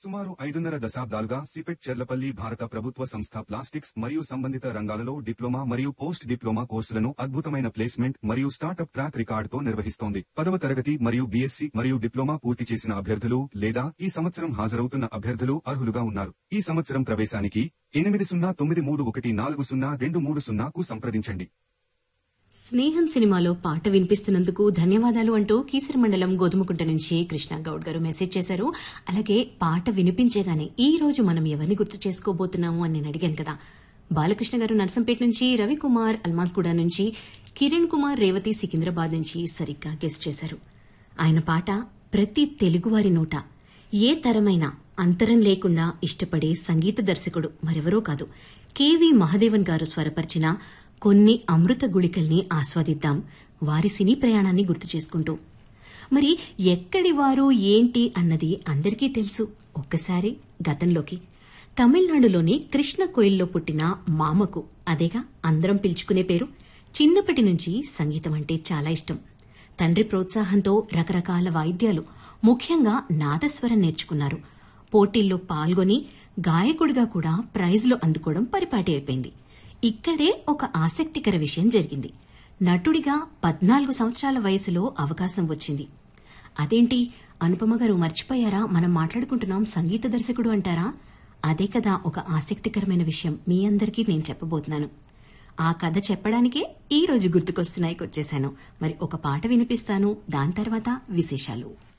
సుమారు ఐదున్నర దశాబ్దాలుగా సిపెట్ చెర్లపల్లి భారత ప్రభుత్వ సంస్థ ప్లాస్టిక్స్ మరియు సంబంధిత రంగాలలో డిప్లొమా మరియు పోస్ట్ డిప్లొమా కోర్సులను అద్భుతమైన ప్లేస్మెంట్ మరియు స్టార్టప్ ట్రాక్ రికార్డుతో నిర్వహిస్తోంది పదవ తరగతి మరియు బీఎస్సీ మరియు డిప్లొమా పూర్తి చేసిన అభ్యర్థులు లేదా ఈ సంవత్సరం హాజరవుతున్న అభ్యర్థులు అర్హులుగా ఉన్నారు ఈ సంవత్సరం ప్రవేశానికి ఎనిమిది సున్నా తొమ్మిది మూడు ఒకటి నాలుగు సున్నా రెండు మూడు సున్నాకు సంప్రదించండి స్నేహం సినిమాలో పాట వినిపిస్తున్నందుకు ధన్యవాదాలు అంటూ కీసర మండలం గోధుమకుంట నుంచి కృష్ణ గౌడ్ గారు మెసేజ్ చేశారు అలాగే పాట వినిపించేగానే ఈ రోజు మనం ఎవరిని గుర్తు చేసుకోబోతున్నాము అని నేను అడిగాను కదా బాలకృష్ణ గారు నర్సంపేట నుంచి రవికుమార్ అల్మాస్గూడ నుంచి కిరణ్ కుమార్ రేవతి సికింద్రాబాద్ నుంచి సరిగ్గా గెస్ట్ చేశారు ఆయన పాట ప్రతి తెలుగువారి నోట ఏ తరమైనా అంతరం లేకుండా ఇష్టపడే సంగీత దర్శకుడు మరెవరో కాదు కెవి మహదేవన్ గారు స్వరపరిచిన కొన్ని అమృత గుళికల్ని ఆస్వాదిద్దాం వారి సినీ ప్రయాణాన్ని గుర్తు చేసుకుంటూ మరి ఎక్కడి వారు ఏంటి అన్నది అందరికీ తెలుసు ఒక్కసారి గతంలోకి తమిళనాడులోని కృష్ణ కోయిల్లో పుట్టిన మామకు అదేగా అందరం పిలుచుకునే పేరు చిన్నప్పటి నుంచి సంగీతం అంటే చాలా ఇష్టం తండ్రి ప్రోత్సాహంతో రకరకాల వాయిద్యాలు ముఖ్యంగా నాదస్వరం నేర్చుకున్నారు పోటీల్లో పాల్గొని గాయకుడిగా కూడా ప్రైజ్లు అందుకోవడం పరిపాటి అయిపోయింది ఇక్కడే ఒక ఆసక్తికర విషయం జరిగింది నటుడిగా పద్నాలుగు సంవత్సరాల వయసులో అవకాశం వచ్చింది అదేంటి అనుపమ గారు మర్చిపోయారా మనం మాట్లాడుకుంటున్నాం సంగీత దర్శకుడు అంటారా అదే కదా ఒక ఆసక్తికరమైన విషయం మీ అందరికీ నేను చెప్పబోతున్నాను ఆ కథ చెప్పడానికే ఈ రోజు గుర్తుకొస్తున్నాయికి వచ్చేశాను మరి ఒక పాట వినిపిస్తాను దాని తర్వాత విశేషాలు